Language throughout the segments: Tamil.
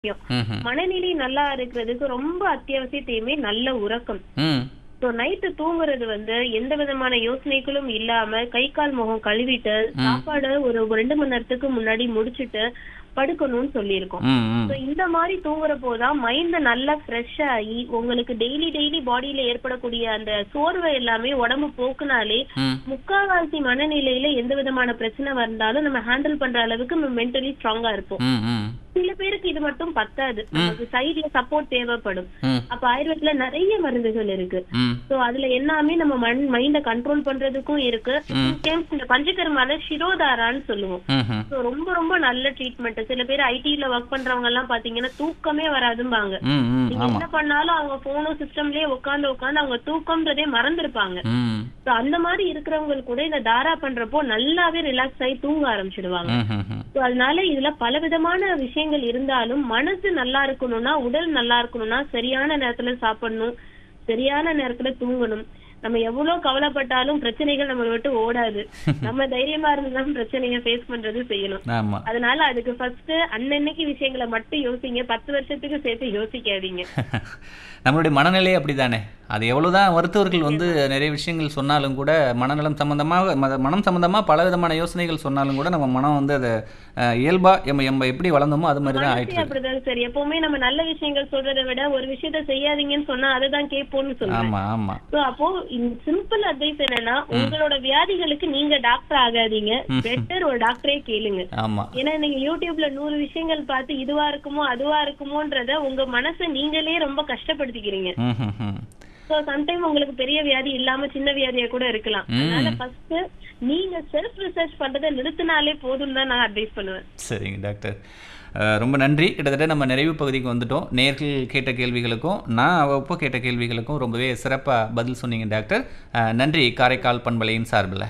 முக்கியம் ம்ஹும். மனநிலை நல்லா இருக்கிறதுக்கு ரொம்ப அத்தியாவசிய தேவை நல்ல உறக்கம் ம் ஸோ நைட்டு தூங்குறது வந்து எந்த விதமான யோசனைகளும் இல்லாம கை கால் முகம் கழுவிட்டு சாப்பாடு ஒரு ரெண்டு மணி நேரத்துக்கு முன்னாடி முடிச்சிட்டு படுக்கணும்னு சொல்லியிருக்கோம் ம் ம் So, இந்த மாதிரி தூங்குறப்போ தான் மைண்ட் நல்லா ஃப்ரெஷ் ஆகி உங்களுக்கு டெய்லி டெய்லி பாடியில ஏற்படக்கூடிய அந்த சோர்வை எல்லாமே உடம்பு போக்குனாலே ம் முக்காவாசி மனநிலையில எந்த விதமான பிரச்சனை வந்தாலும் நம்ம ஹேண்டில் பண்ற அளவுக்கு நம்ம மென்டலி ஸ்ட்ராங்கா இருப்போம் ம் ம் சில பேருக்கு இது மட்டும் பத்தாது நமக்கு சைட்ல சப்போர்ட் தேவைப்படும் ம் அப்ப ஆயுர்வேதத்துல நிறைய மருந்துகள் இருக்கு ம் சோ அதுல எல்லாமே நம்ம மண் மைண்ட கண்ட்ரோல் பண்றதுக்கும் இருக்கு சம்டைம்ஸ் இந்த பஞ்சகர்மால சிரோதாரான்னு சொல்லுவோம் ம்ஹும். So, ரொம்ப ரொம்ப நல்ல ட்ரீட்மெண்ட் சில பேர் ஐடில ஒர்க் பண்றவங்க எல்லாம் பாத்தீங்கன்னா தூக்கமே வராதும்பாங்க ம் ம் நீங்க ஆமா என்ன பண்ணாலும் அவங்க போனும் சிஸ்டம்லயே உட்கார்ந்து உட்கார்ந்து அவங்க தூக்கம்ன்றதே மறந்துருப்பாங்க ம் So, அந்த மாதிரி இருக்கிறவங்களுக்கு கூட இந்த தாரா பண்றப்போ நல்லாவே ரிலாக்ஸ் ஆகி தூங்க ஆரம்பிச்சிடுவாங்க ம் ம் ம் So, அதனால இதுல பல விதமான விஷயங்கள் இருந்தாலும் மனசு நல்லா இருக்கணும்னா உடல் நல்லா இருக்கணும்னா சரியான நேரத்துல சாப்பிடணும் சரியான நேரத்துல தூங்கணும் நம்ம எவ்வளவு கவலைப்பட்டாலும் பிரச்சனைகள் நம்மளை விட்டு ஓடாது நம்ம தைரியமா இருந்துதான் பிரச்சனையை ஃபேஸ் பண்றது செய்யணும் ஆமா அதனால அதுக்கு ஃபர்ஸ்ட் அன்னன்னைக்கு விஷயங்களை மட்டும் யோசிங்க பத்து வருஷத்துக்கு சேர்த்து யோசிக்காதீங்க நம்மளுடைய மனநிலை அப்படிதானே அது எவ்வளவுதான் மருத்துவர்கள் வந்து நிறைய விஷயங்கள் சொன்னாலும் கூட மனநலம் சம்பந்தமாக மத- மனம் சம்பந்தமாக பல விதமான யோசனைகள் சொன்னாலும் கூட நம்ம மனம் வந்து அதை அஹ், இயல்பா எம்ம எம்ப எப்படி வளர்ந்தோமோ அது மாதிரி தான் ஆயிட்டு மனசே இருக்கு அப்படிதான் சரி எப்பவுமே நம்ம நல்ல விஷயங்கள் சொல்றதை விட ஒரு விஷயத்த செய்யாதீங்கன்னு சொன்னா அதை தான் கேட்போம்னு சொல்லுவேன் ஆமா ஆமா So, அப்போ சிம்பிள் அட்வைஸ் என்னன்னா உங்களோட வியாதிகளுக்கு நீங்க டாக்டர் ஆகாதீங்க பெட்டர் ஒரு டாக்டரே கேளுங்க ஆமா ஏன்னா நீங்க யூடியூப்ல நூறு விஷயங்கள் பார்த்து இதுவா இருக்குமோ அதுவா இருக்குமோன்றத உங்க மனசை நீங்களே ரொம்ப கஷ்டப்படுத்திக்கிறீங்க ம் ம் ம் சோ சம்டைம் உங்களுக்கு பெரிய வியாதி இல்லாம சின்ன வியாதியா கூட இருக்கலாம் அதனால ஃபர்ஸ்ட் நீங்க செல்ஃப் ரிசர்ச் பண்றதை நிறுத்தினாலே போதும் தான் நான் அட்வைஸ் பண்ணுவேன் சரிங்க டாக்டர் அஹ், ரொம்ப நன்றி கிட்டத்தட்ட நம்ம நிறைவு பகுதிக்கு வந்துட்டோம் நேர்கள் கேட்ட கேள்விகளுக்கும் நான் அவ்வப்போ கேட்ட கேள்விகளுக்கும் ரொம்பவே சிறப்பாக பதில் சொன்னீங்க டாக்டர் அஹ், நன்றி காரைக்கால் பண்பலையின் சார்பில்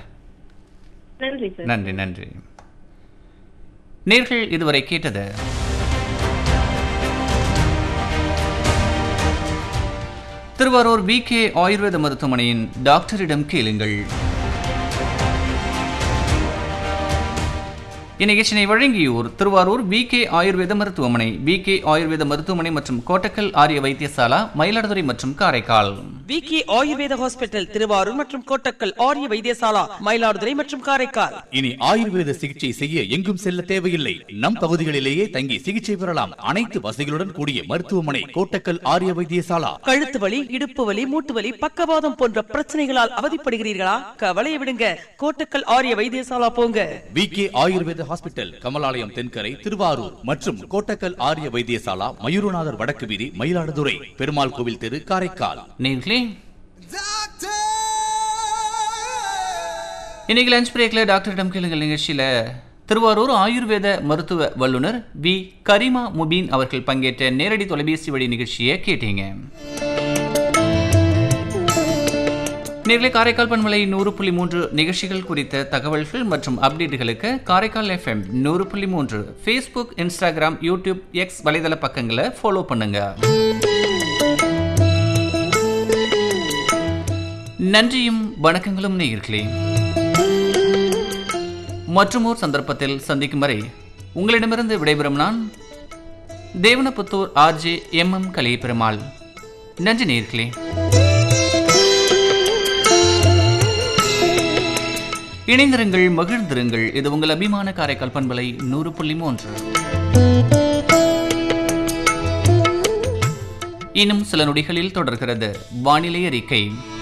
நன்றி சார் நன்றி நன்றி நேர்கள் இதுவரை கேட்டது திருவாரூர் வி கே ஆயுர்வேத மருத்துவமனையின் டாக்டரிடம் கேளுங்கள் இந்நிகழ்ச்சியை வழங்கியோர் திருவாரூர் வி கே ஆயுர்வேத மருத்துவமனை வி கே ஆயுர்வேத மருத்துவமனை மற்றும் கோட்டக்கல் ஆரிய வைத்தியசாலா மயிலாடுதுறை மற்றும் காரைக்கால் விக்கி ஆயுர்வேத ஹாஸ்பிட்டல் திருவாரூர் மற்றும் கோட்டக்கல் ஆரிய வைத்தியசாலா மயிலாடுதுறை மற்றும் காரைக்கால் இனி ஆயுர்வேத சிகிச்சை செய்ய எங்கும் செல்ல தேவையில்லை நம் பகுதிகளிலேயே தங்கி சிகிச்சை பெறலாம் அனைத்து வசதிகளுடன் கூடிய மருத்துவமனை கோட்டக்கல் ஆரிய வைத்தியசாலா கழுத்து வலி இடுப்பு வலி மூட்டு வலி பக்கவாதம் போன்ற பிரச்சனைகளால் அவதிப்படுகிறீர்களா கவலையை விடுங்க கோட்டக்கல் ஆரிய வைத்தியசாலா போங்க V K Ayurveda hospital Kamalalayam Thenkarai Thiruvarur மற்றும் கோட்டக்கல் ஆரிய வைத்தியசாலா மயூரநாதர் வடக்கு வீதி மயிலாடுதுறை பெருமாள் கோவில் தெரு காரைக்கால் நேர்களே இன்னைக்கு லஞ்ச் பிரேக்கில் டாக்டரிடம் கேளுங்கள் நிகழ்ச்சியில் திருவாரூர் ஆயுர்வேத மருத்துவ வல்லுனர் வி கரிமா முபீன் அவர்கள் பங்கேற்ற நேரடி தொலைபேசி வழி நிகழ்ச்சியை கேட்டீங்க நேர்களே காரைக்கால் பண்பலை நூறு புள்ளி மூன்று நிகழ்ச்சிகள் குறித்த தகவல்கள் மற்றும் அப்டேட்டுகளுக்கு காரைக்கால் எஃப்எம் நூறு புள்ளி மூன்று ஃபேஸ்புக் இன்ஸ்டாகிராம் யூடியூப் எக்ஸ் வலைதள பக்கங்களை ஃபாலோ பண்ணுங்க நன்றியும் வணக்கங்களும் நேயர்களே மற்றுமோர் சந்தர்ப்பத்தில் சந்திக்கும் வரை உங்களிடமிருந்து விடைபெறும் நான் Devanaputhur RJ M M Kalai Perumal நன்றி நேயர்களே இணைந்திருங்கள் மகிழ்ந்திருங்கள் இது உங்கள் அபிமான காரைக்கால் பண்பலை நூறு புள்ளி மூன்று இன்னும் சில நொடிகளில் தொடர்கிறது வானிலை அறிக்கை